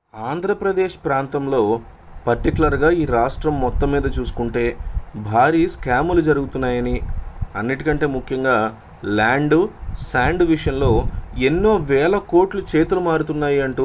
ఆంధ్రప్రదేశ్ ప్రాంతంలో పర్టికులర్గా ఈ రాష్ట్రం మొత్తం మీద చూసుకుంటే భారీ స్కాములు జరుగుతున్నాయని అన్నిటికంటే ముఖ్యంగా ల్యాండ్ శాండ్ విషయంలో ఎన్నో వేల కోట్లు చేతులు మారుతున్నాయి అంటూ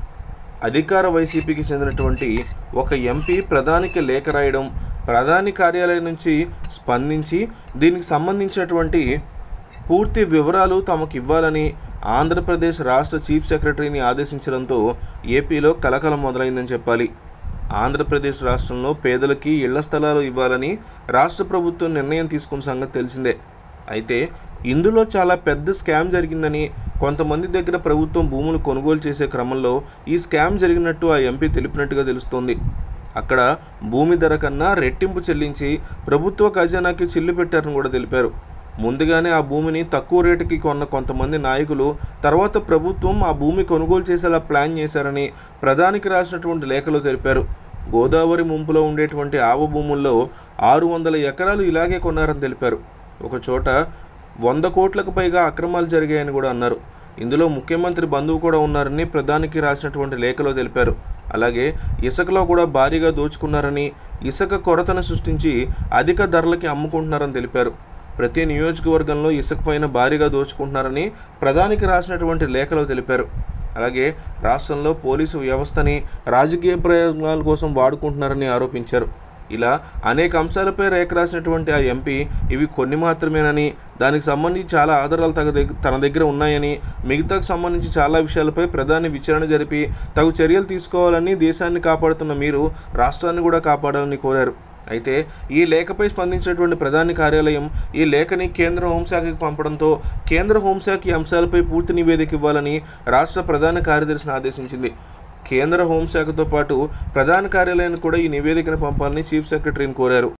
అధికార వైసీపీకి చెందినటువంటి ఒక ఎంపీ ప్రధానికి లేఖ రాయడం ప్రధాని కార్యాలయం నుంచి స్పందించి దీనికి సంబంధించినటువంటి పూర్తి వివరాలు తమకు ఇవ్వాలని ఆంధ్రప్రదేశ్ రాష్ట్ర చీఫ్ సెక్రటరీని ఆదేశించడంతో ఏపీలో కలకలం మొదలైందని చెప్పాలి ఆంధ్రప్రదేశ్ రాష్ట్రంలో పేదలకి ఇళ్ల స్థలాలు ఇవ్వాలని రాష్ట్ర ప్రభుత్వం నిర్ణయం తీసుకున్న సంగతి తెలిసిందే అయితే ఇందులో చాలా పెద్ద స్కామ్ జరిగిందని కొంతమంది దగ్గర ప్రభుత్వం భూములు కొనుగోలు చేసే క్రమంలో ఈ స్కామ్ జరిగినట్టు ఆ ఎంపీ తెలిపినట్టుగా తెలుస్తోంది అక్కడ భూమి ధర కన్నా రెట్టింపు చెల్లించి ప్రభుత్వ ఖజానాకి చిల్లు పెట్టారని కూడా తెలిపారు ముందుగానే ఆ భూమిని తక్కువ రేటుకి కొన్న కొంతమంది నాయకులు తర్వాత ప్రభుత్వం ఆ భూమి కొనుగోలు చేసేలా ప్లాన్ చేశారని ప్రధానికి రాసినటువంటి లేఖలో తెలిపారు గోదావరి ముంపులో ఉండేటువంటి ఆవ భూముల్లో ఆరు వందల ఎకరాలు ఇలాగే కొన్నారని తెలిపారు ఒక చోట వంద కోట్లకు పైగా అక్రమాలు జరిగాయని కూడా అన్నారు ఇందులో ముఖ్యమంత్రి బంధువు కూడా ఉన్నారని ప్రధానికి రాసినటువంటి లేఖలో తెలిపారు అలాగే ఇసుకలో కూడా భారీగా దోచుకున్నారని ఇసుక కొరతను సృష్టించి అధిక ధరలకి అమ్ముకుంటున్నారని తెలిపారు ప్రతి నియోజకవర్గంలో ఇసుక పైన భారీగా దోచుకుంటున్నారని ప్రధానికి రాసినటువంటి లేఖలో తెలిపారు అలాగే రాష్ట్రంలో పోలీసు వ్యవస్థని రాజకీయ ప్రయోజనాల కోసం వాడుకుంటున్నారని ఆరోపించారు ఇలా అనేక అంశాలపై రేఖ రాసినటువంటి ఆ ఎంపీ ఇవి కొన్ని మాత్రమేనని దానికి సంబంధించి చాలా ఆధారాలు తగ దగ్గ తన దగ్గర ఉన్నాయని మిగతాకు సంబంధించి చాలా విషయాలపై ప్రధాని విచారణ జరిపి తగు చర్యలు తీసుకోవాలని దేశాన్ని కాపాడుతున్న మీరు రాష్ట్రాన్ని కూడా కాపాడాలని కోరారు అయితే ఈ లేఖపై స్పందించినటువంటి ప్రధాని కార్యాలయం ఈ లేఖని కేంద్ర హోంశాఖకి పంపడంతో కేంద్ర హోంశాఖ ఈ అంశాలపై పూర్తి నివేదిక ఇవ్వాలని రాష్ట్ర ప్రధాన కార్యదర్శిని ఆదేశించింది కేంద్ర హోంశాఖతో పాటు ప్రధాన కార్యాలయానికి కూడా ఈ నివేదికను పంపాలని చీఫ్ సెక్రటరీని కోరారు